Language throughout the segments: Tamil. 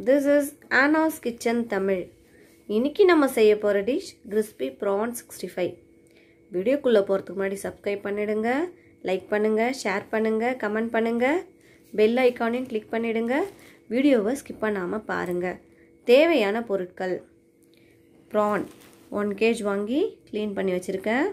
this is Aana's kitchen Tamil இன்னைக்கு நம்ம செய்ய போகிற dish crispy prawn sixty five வீடியோக்குள்ளே போகிறதுக்கு முன்னாடி சப்ஸ்கிரைப் பண்ணிடுங்க லைக் பண்ணுங்கள் ஷேர் பண்ணுங்கள் கமெண்ட் பண்ணுங்கள் பெல் ஐக்கானையும் கிளிக் பண்ணிடுங்க வீடியோவை ஸ்கிப் பண்ணாமல் பாருங்கள் தேவையான பொருட்கள் ப்ரான் ஒன் கேஜ் வாங்கி க்ளீன் பண்ணி வச்சுருக்கேன்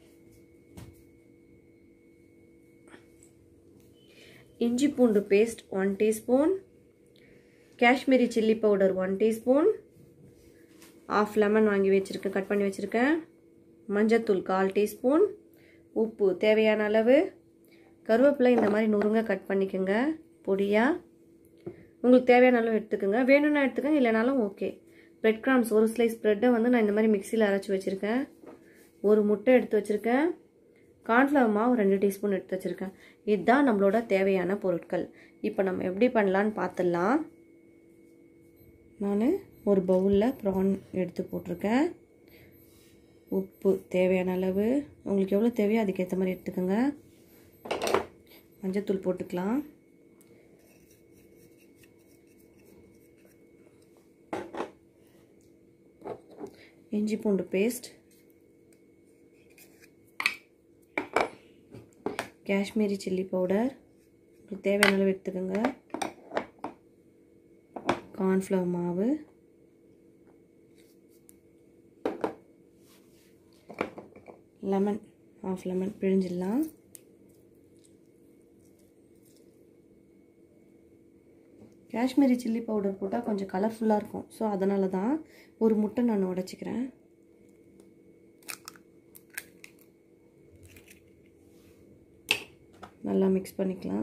இஞ்சி பூண்டு paste one teaspoon Kashmiri chilli powder one teaspoon half lemon வாங்கி வச்சுருக்கேன் கட் பண்ணி வச்சுருக்கேன் மஞ்சத்தூள் கால் டீஸ்பூன் உப்பு தேவையான அளவு கருவேப்பிலை இந்த மாதிரி நுறுங்க கட் பண்ணிக்கோங்க பொடியாக உங்களுக்கு தேவையான அளவு எடுத்துக்கோங்க வேணும்னா எடுத்துக்கோங்க இல்லைனாலும் ஓகே ப்ரெட் கிராம்ஸ் ஒரு ஸ்லைஸ் ப்ரெட்டை வந்து நான் இந்த மாதிரி மிக்சியில் அரைச்சி வச்சுருக்கேன் ஒரு முட்டை எடுத்து வச்சுருக்கேன் கார்ன்ஃப்ளவர் மாவு ரெண்டு டீஸ்பூன் எடுத்து வச்சுருக்கேன் இதுதான் நம்மளோட தேவையான பொருட்கள் இப்போ நம்ம எப்படி பண்ணலான்னு பார்த்துடலாம் நான் ஒரு பவுலில் ப்ரான் எடுத்து போட்டிருக்கேன் உப்பு தேவையான அளவு உங்களுக்கு எவ்வளோ தேவையோ அதுக்கேற்ற மாதிரி எடுத்துக்கோங்க மஞ்சத்தூள் போட்டுக்கலாம் இஞ்சி பூண்டு பேஸ்ட் காஷ்மீரி சில்லி பவுடர் உங்களுக்கு தேவையான அளவு எடுத்துக்கோங்க கார்ன்ஃப்ளவர் மாவு லெமன் ஆஃப் லெமன் பிழிஞ்சிடலாம் காஷ்மீரி சில்லி பவுடர் போட்டால் கொஞ்சம் கலர்ஃபுல்லாக இருக்கும் ஸோ அதனால தான் ஒரு முட்டை நான் உடச்சிக்கிறேன் நல்லா மிக்ஸ் பண்ணிக்கலாம்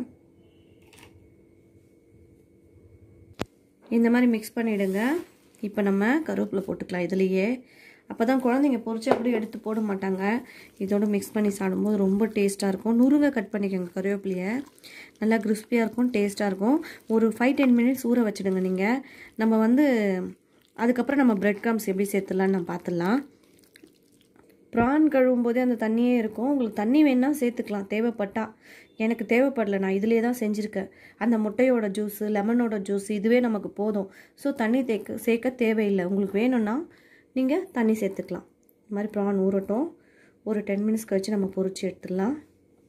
இந்த மாதிரி மிக்ஸ் பண்ணிவிடுங்க இப்போ நம்ம கருவேப்பிலை போட்டுக்கலாம் இதுலேயே அப்போ தான் குழந்தைங்க பொறிச்சு அப்படியே எடுத்து போட மாட்டாங்க இதோடு மிக்ஸ் பண்ணி சாப்பிடும்போது ரொம்ப டேஸ்ட்டாக இருக்கும் நுறுங்க கட் பண்ணிக்கோங்க கருவேப்பிலையை நல்லா கிறிஸ்பியாக இருக்கும் டேஸ்ட்டாக இருக்கும் ஒரு ஃபைவ் டென் மினிட்ஸ் ஊற வச்சுடுங்க நீங்கள் நம்ம வந்து அதுக்கப்புறம் நம்ம ப்ரெட் கிராம்ஸ் எப்படி சேர்த்துடலான்னு நம்ம பார்த்துடலாம் ப்ரான் கழுவும் போதே அந்த தண்ணியே இருக்கும் உங்களுக்கு தண்ணி வேணால் சேர்த்துக்கலாம் தேவைப்பட்டா எனக்கு தேவைப்படல நான் இதிலே தான் செஞ்சுருக்கேன் அந்த முட்டையோட ஜூஸு லெமனோட ஜூஸ் இதுவே நமக்கு போதும் ஸோ தண்ணி தேக்க சேர்க்க தேவையில்லை உங்களுக்கு வேணும்னா நீங்கள் தண்ணி சேர்த்துக்கலாம் இந்த மாதிரி ப்ரான் ஊறட்டும் ஒரு டென் மினிட்ஸ் கழித்து நம்ம பொறிச்சு எடுத்துடலாம்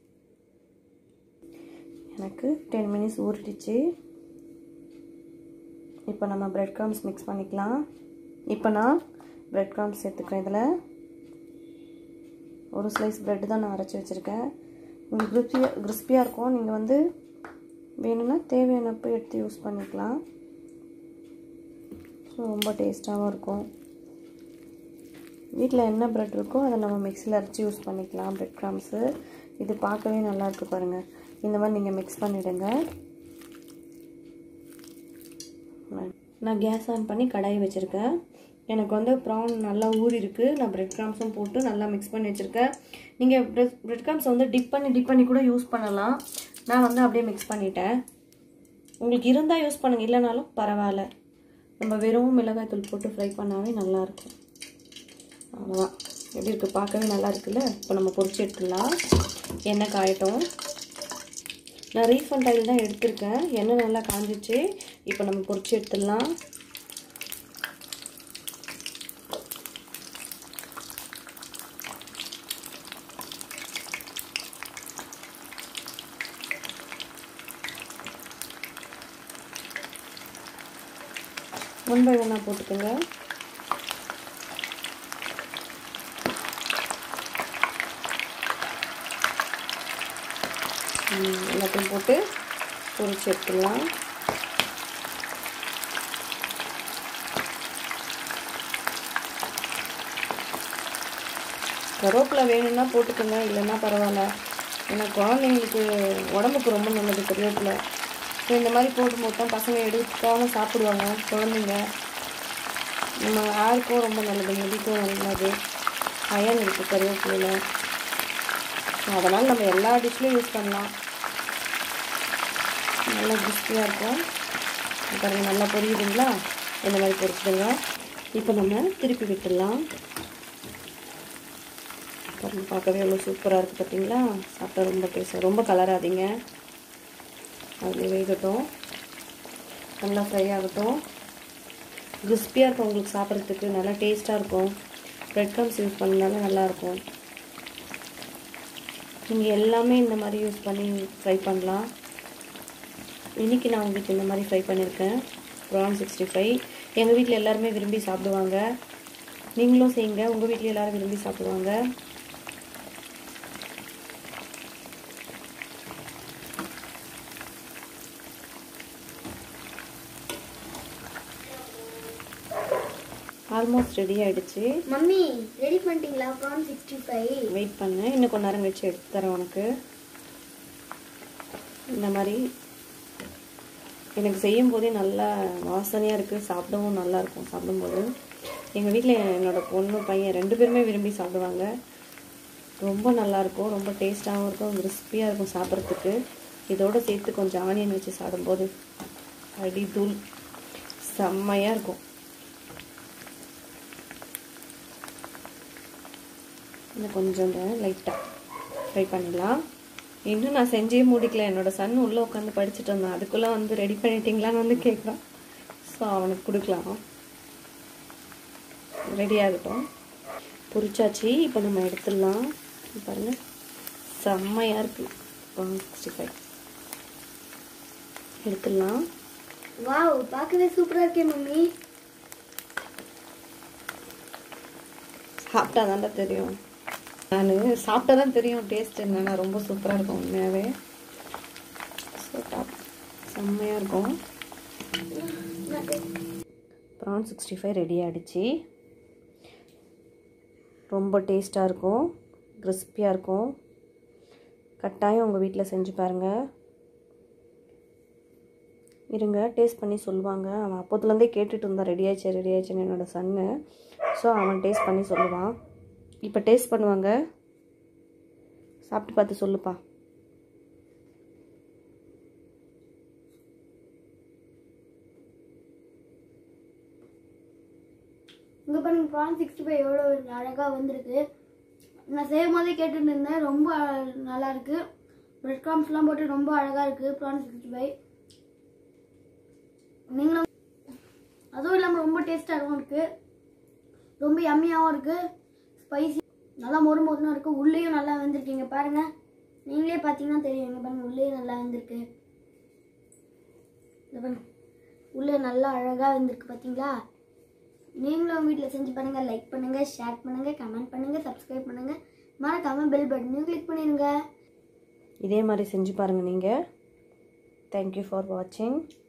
எனக்கு டென் மினிட்ஸ் ஊறிடுச்சு இப்போ நம்ம ப்ரெட் க்ரம்ஸ் மிக்ஸ் பண்ணிக்கலாம் இப்போ நான் ப்ரெட் க்ரம்ஸ் சேர்த்துக்கிறேன் இதில் ஒரு ஸ்லைஸ் ப்ரெட்டு தான் நான் அரைச்சி வச்சுருக்கேன் உங்களுக்கு கிறிஸ்பியாக கிறிஸ்பியாக இருக்கும் நீங்கள் வந்து வேணும்னா தேவையானப்போ எடுத்து யூஸ் பண்ணிக்கலாம் ஸோ ரொம்ப டேஸ்ட்டாகவும் இருக்கும் வீட்டில் என்ன ப்ரெட் இருக்கோ அதை நம்ம மிக்சியில் அரைச்சி யூஸ் பண்ணிக்கலாம் ப்ரெட் க்ராம்ஸு இது பார்க்கவே நல்லாயிருக்கு பாருங்கள் இந்த மாதிரி நீங்கள் மிக்ஸ் பண்ணிவிடுங்க நான் கேஸ் ஆன் பண்ணி கடாய் வச்சுருக்கேன் எனக்கு வந்து ப்ரான் நல்லா ஊறி இருக்குது நான் ப்ரெட் கிராம்ஸும் போட்டு நல்லா மிக்ஸ் பண்ணி வச்சுருக்கேன் நீங்கள் ப்ரெட் ப்ரெட் கிராம்ஸை வந்து டிப் பண்ணி டிப் பண்ணி கூட யூஸ் பண்ணலாம் நான் வந்து அப்படியே மிக்ஸ் பண்ணிட்டேன் உங்களுக்கு இருந்தால் யூஸ் பண்ணுங்கள் இல்லைனாலும் பரவாயில்ல நம்ம வெறும் மிளகாய் தூள் போட்டு ஃப்ரை பண்ணாவே நல்லாயிருக்கும் அவ்வளோதான் எப்படி இருக்குது பார்க்கவே நல்லா இருக்குல்ல இப்போ நம்ம பொறிச்சு எடுத்துடலாம் எண்ணெய் காயட்டும் நான் ரீஃபண்ட் ஆயில் தான் எடுத்திருக்கேன் எண்ணெய் நல்லா காஞ்சிச்சு இப்போ நம்ம பொறிச்சு எடுத்துடலாம் ஒன் பை ஒன்னாக போட்டுக்கோங்க எல்லாத்தையும் போட்டு பொரிச்சு எடுத்துடலாம் கருவேப்பிலை வேணும்னா போட்டுக்கோங்க இல்லைன்னா பரவாயில்ல ஏன்னா குழந்தைங்களுக்கு உடம்புக்கு ரொம்ப நல்லது கருவேப்பிலை ஸோ இந்த மாதிரி போடும்போது தான் பசங்க எடுக்காமல் சாப்பிடுவாங்க குழந்தைங்க நம்ம யாருக்கும் ரொம்ப நல்லது முடிக்கும் நல்லது அயன் இருக்குது கருவேப்பிலையில் அதனால் நம்ம எல்லா டிஷ்லையும் யூஸ் பண்ணலாம் நல்லா கிறிஸ்பியாக இருக்கும் பாருங்க நல்லா பொரியுதுங்களா இந்த மாதிரி பொரிச்சுடுங்க இப்போ நம்ம திருப்பி விட்டுடலாம் பாருங்க பார்க்கவே எவ்வளோ சூப்பராக இருக்குது பார்த்தீங்களா சாப்பிட்டா ரொம்ப டேஸ்ட்டாக ரொம்ப கலராதிங்க அதுலேயே வேகட்டும் நல்லா ஃப்ரை ஆகட்டும் கிறிஸ்பியாக இருக்கும் உங்களுக்கு சாப்பிட்றதுக்கு நல்லா டேஸ்ட்டாக இருக்கும் ப்ரெட் க்ரம்ஸ் யூஸ் பண்ணனால நல்லாயிருக்கும் நீங்கள் எல்லாமே இந்த மாதிரி யூஸ் பண்ணி ஃப்ரை பண்ணலாம் இன்றைக்கி நான் உங்களுக்கு இந்த மாதிரி ஃப்ரை பண்ணியிருக்கேன் ப்ரான் சிக்ஸ்டி ஃபைவ் எங்கள் வீட்டில் எல்லாருமே விரும்பி சாப்பிடுவாங்க நீங்களும் செய்யுங்க உங்கள் வீட்டில் எல்லோரும் விரும்பி சாப்பிடுவாங்க ஆல்மோஸ்ட் ரெடி ஆகிடுச்சு மம்மி ரெடி பண்ணிட்டீங்களா ப்ரான் சிக்ஸ்டி ஃபைவ் வெயிட் பண்ணு இன்னும் கொஞ்ச நேரம் கழிச்சு எடுத்து தரேன் உனக்கு இந்த மாதிரி எனக்கு செய்யும் போதே நல்லா வாசனையாக இருக்குது சாப்பிடவும் நல்லா இருக்கும் சாப்பிடும்போது எங்கள் வீட்டில் என்னோட பொண்ணு பையன் ரெண்டு பேருமே விரும்பி சாப்பிடுவாங்க ரொம்ப நல்லாயிருக்கும் ரொம்ப டேஸ்ட்டாகவும் இருக்கும் கிறிஸ்பியாக இருக்கும் சாப்பிட்றதுக்கு இதோடு சேர்த்து கொஞ்சம் ஆனியன் வச்சு சாப்பிடும்போது அடி தூள் செம்மையாக இருக்கும் இன்னும் கொஞ்சம் லைட்டாக ஃப்ரை பண்ணிடலாம் இன்னும் நான் செஞ்சே முடிக்கல என்னோட சன் உள்ளே உட்காந்து படிச்சுட்டு இருந்தான் அதுக்குள்ளே வந்து ரெடி பண்ணிட்டீங்களான்னு வந்து கேட்குறான் ஸோ அவனுக்கு கொடுக்கலாம் ரெடி ஆகட்டும் பொரிச்சாச்சு இப்போ நம்ம எடுத்துடலாம் பாருங்கள் செம்மையாக இருக்குது ஒன் சிக்ஸ்டி ஃபைவ் எடுத்துடலாம் வாவ் பார்க்கவே சூப்பரா இருக்கே மம்மி சாப்பிட்டா தான்டா தெரியும் நான் சாப்பிட்டா தான் தெரியும் டேஸ்ட் என்னன்னா ரொம்ப சூப்பராக இருக்கும் உண்மையாகவே ஸோ டாப் செம்மையாக இருக்கும் ப்ரான் சிக்ஸ்டி ஃபைவ் ரெடி ஆகிடுச்சு ரொம்ப டேஸ்ட்டாக இருக்கும் கிறிஸ்பியாக இருக்கும் கட்டாயம் உங்கள் வீட்டில் செஞ்சு பாருங்கள் இருங்க டேஸ்ட் பண்ணி சொல்லுவாங்க அவன் அப்போத்துலேருந்தே கேட்டுட்டு இருந்தான் ரெடி ஆயிடுச்சு ரெடி ஆயிடுச்சுன்னு என்னோடய சன்னு ஸோ அவன் டேஸ்ட் பண்ணி சொல்லுவான் இப்போ டேஸ்ட் பண்ணுவாங்க சாப்பிட்டு பார்த்து சொல்லுப்பா இங்க பாருங்க ப்ரான் சிக்ஸ்டி ஃபைவ் எவ்வளோ அழகா வந்திருக்கு நான் செய்யும் போதே கேட்டுட்டு இருந்தேன் ரொம்ப அழ- நல்லா இருக்கு பிரெட் கிராம்ஸ்லாம் போட்டு ரொம்ப அழகா இருக்கு ப்ரான் சிக்ஸ்டி ஃபைவ் நீங்களும் அதுவும் இல்லாமல் ரொம்ப டேஸ்டாகவும் இருக்கு ரொம்ப யம்மியாகவும் இருக்கு ஸ்பைசி நல்லா மொறு மொறுன்னு இருக்கு உள்ளேயும் நல்லா வந்திருக்கீங்க பாருங்க நீங்களே பார்த்தீங்கன்னா தெரியும் இங்க பாருங்க உள்ளேயும் நல்லா வந்திருக்கு இங்க பாருங்க உள்ளே நல்லா அழகாக வந்திருக்கு பார்த்தீங்களா நீங்களும் வீட்டில் செஞ்சு பண்ணுங்க லைக் பண்ணுங்க ஷேர் பண்ணுங்க கமெண்ட் பண்ணுங்க சப்ஸ்கிரைப் பண்ணுங்க மறக்காம பெல் பட்டனையும் கிளிக் பண்ணிடுங்க இதே மாதிரி செஞ்சு பாருங்கள் நீங்கள் தேங்க்யூ ஃபார் வாட்சிங்